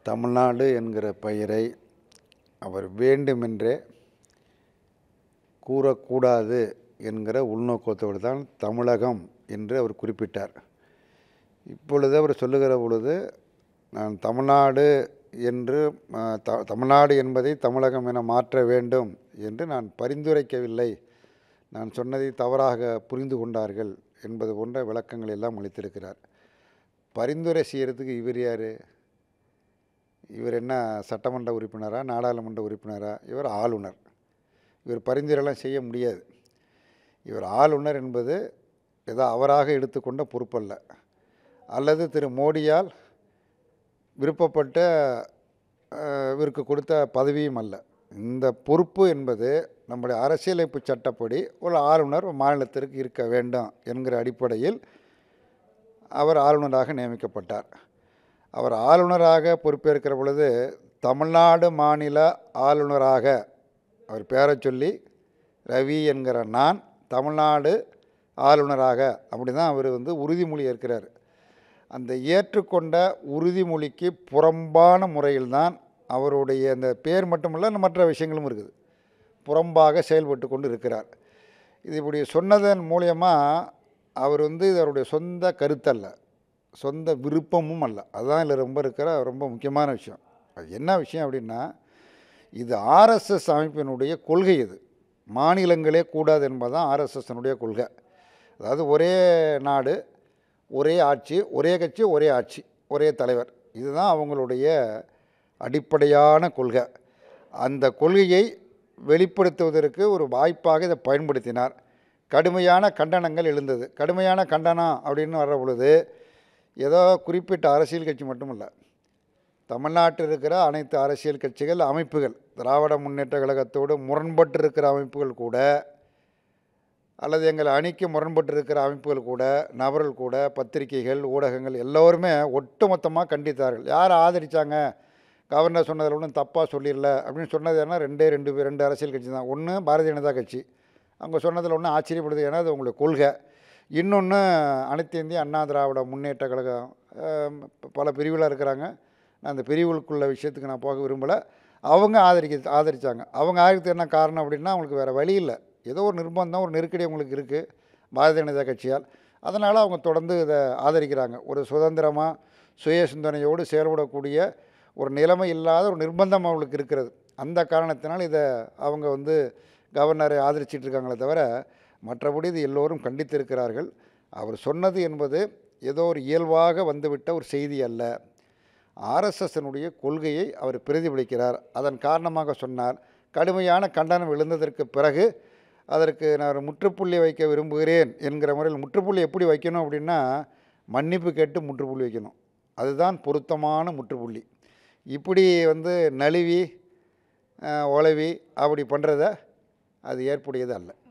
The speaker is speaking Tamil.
தமிழ்நாடு என்கிற பெயரை அவர் வேண்டுமென்றே கூறக்கூடாது என்கிற உள்நோக்கத்தோடு தான் தமிழகம் என்று அவர் குறிப்பிட்டார் இப்பொழுது அவர் சொல்லுகிற பொழுது நான் தமிழ்நாடு என்று அஹ், த தமிழ்நாடு என்பதை தமிழகம் என மாற்ற வேண்டும் என்று நான் பரிந்துரைக்கவில்லை நான் சொன்னதை தவறாக புரிந்து கொண்டார்கள் என்பது போன்ற விளக்கங்கள் எல்லாம் அளித்திருக்கிறார் பரிந்துரை செய்கிறதுக்கு இவர் யார் இவர் என்ன சட்டமன்ற உறுப்பினரா நாடாளுமன்ற உறுப்பினரா இவர் ஆளுநர் இவர் பரிந்துரைலாம் செய்ய முடியாது இவர் ஆளுநர் என்பது ஏதோ அவராக எடுத்துக்கொண்ட பொறுப்பல்ல அல்லது திரு மோடியால் விருப்பப்பட்ட அஹ், இவருக்கு கொடுத்த பதவியும் அல்ல இந்த பொறுப்பு என்பது நம்முடைய அரசியலமைப்பு சட்டப்படி ஒரு ஆளுநர் ஒரு மாநிலத்திற்கு இருக்க வேண்டும் என்கிற அடிப்படையில் அவர் ஆளுநராக நியமிக்கப்பட்டார் அவர் ஆளுநராக பொறுப்பேற்கிற பொழுது தமிழ்நாடு மாநில ஆளுநராக அவர் பேரை சொல்லி ரவி என்கிற நான் தமிழ்நாடு ஆளுநராக அப்படி தான் அவர் வந்து உறுதிமொழி ஏற்கிறார் அந்த ஏற்றுக்கொண்ட உறுதிமொழிக்கு புறம்பான முறையில்தான் அவருடைய அந்த பேர் மட்டுமல்ல இன்னும் மற்ற விஷயங்களும் இருக்குது புறம்பாக செயல்பட்டு கொண்டு இருக்கிறார் இது இப்படி சொன்னதன் மூலியமாக அவர் வந்து இது அவருடைய சொந்த கருத்தல்ல சொந்த விருப்பமும் அல்ல அதுதான் இதில் ரொம்ப இருக்கிற ரொம்ப முக்கியமான விஷயம் அது என்ன விஷயம் அப்படின்னா இது ஆர்எஸ்எஸ் அமைப்பினுடைய கொள்கை இது மாநிலங்களே கூடாது என்பதுதான் ஆர்எஸ்எஸ்னுடைய கொள்கை அதாவது ஒரே நாடு ஒரே ஆட்சி ஒரே கட்சி ஒரே ஆட்சி ஒரே தலைவர் இதுதான் அவங்களுடைய அடிப்படையான கொள்கை அந்த கொள்கையை வெளிப்படுத்துவதற்கு ஒரு வாய்ப்பாக இதை பயன்படுத்தினார் கடுமையான கண்டனங்கள் எழுந்தது கடுமையான கண்டனம் அப்படின்னு வர்ற பொழுது ஏதோ குறிப்பிட்ட அரசியல் கட்சி மட்டுமல்ல தமிழ்நாட்டில் இருக்கிற அனைத்து அரசியல் கட்சிகள் அமைப்புகள் திராவிட முன்னேற்ற கழகத்தோடு முரண்பட்டு இருக்கிற அமைப்புகள் கூட அல்லது எங்கள் அணிக்கு முரண்பட்டு இருக்கிற அமைப்புகள் கூட நபர்கள் கூட பத்திரிகைகள் ஊடகங்கள் எல்லோருமே ஒட்டுமொத்தமாக கண்டித்தார்கள் யார் ஆதரித்தாங்க கவர்னர் சொன்னதில் ஒன்றும் தப்பாக சொல்லிடல அப்படின்னு சொன்னது என்ன ரெண்டே ரெண்டு பேர் ரெண்டு அரசியல் கட்சி தான் ஒன்று பாரதிய ஜனதா கட்சி அவங்க சொன்னதில் ஒன்றும் ஆச்சரியப்படுது ஏன்னா அது உங்களுடைய கொள்கை இன்னொன்று அனைத்து இந்திய அண்ணா திராவிட முன்னேற்ற கழகம் அஹ், பல பிரிவில் இருக்கிறாங்க நான் அந்த பிரிவுகளுக்குள்ள விஷயத்துக்கு நான் போக விரும்பலை அவங்க ஆதரிக்க ஆதரித்தாங்க அவங்க ஆதரித்து என்ன காரணம் அப்படின்னா அவங்களுக்கு வேறு வழி இல்லை ஏதோ ஒரு நிர்பந்தம் ஒரு நெருக்கடி அவங்களுக்கு இருக்குது பாரதிய ஜனதா கட்சியால் அதனால் அவங்க தொடர்ந்து இதை ஆதரிக்கிறாங்க ஒரு சுதந்திரமாக சுய சிந்தனையோடு செயல்படக்கூடிய ஒரு நிலைமை இல்லாத ஒரு நிர்பந்தம் அவங்களுக்கு இருக்கிறது அந்த காரணத்தினால் இதை அவங்க வந்து கவர்னரை ஆதரிச்சிட்டு இருக்காங்களே தவிர மற்றபடி இது எல்லோரும் கண்டித்திருக்கிறார்கள் அவர் சொன்னது என்பது ஏதோ ஒரு இயல்பாக வந்துவிட்ட ஒரு செய்தி அல்ல ஆர்எஸ்எஸ்னுடைய கொள்கையை அவர் பிரதிபலிக்கிறார் அதன் காரணமாக சொன்னார் கடுமையான கண்டனம் எழுந்ததற்கு பிறகு அதற்கு நான் ஒரு முற்றுப்புள்ளி வைக்க விரும்புகிறேன் என்கிற முறையில் முற்றுப்புள்ளி எப்படி வைக்கணும் அப்படின்னா மன்னிப்பு கேட்டு முற்றுப்புள்ளி வைக்கணும் அதுதான் பொருத்தமான முற்றுப்புள்ளி இப்படி வந்து நழுவி அஹ், உளவி அப்படி பண்ணுறத அது ஏற்புடையது அல்ல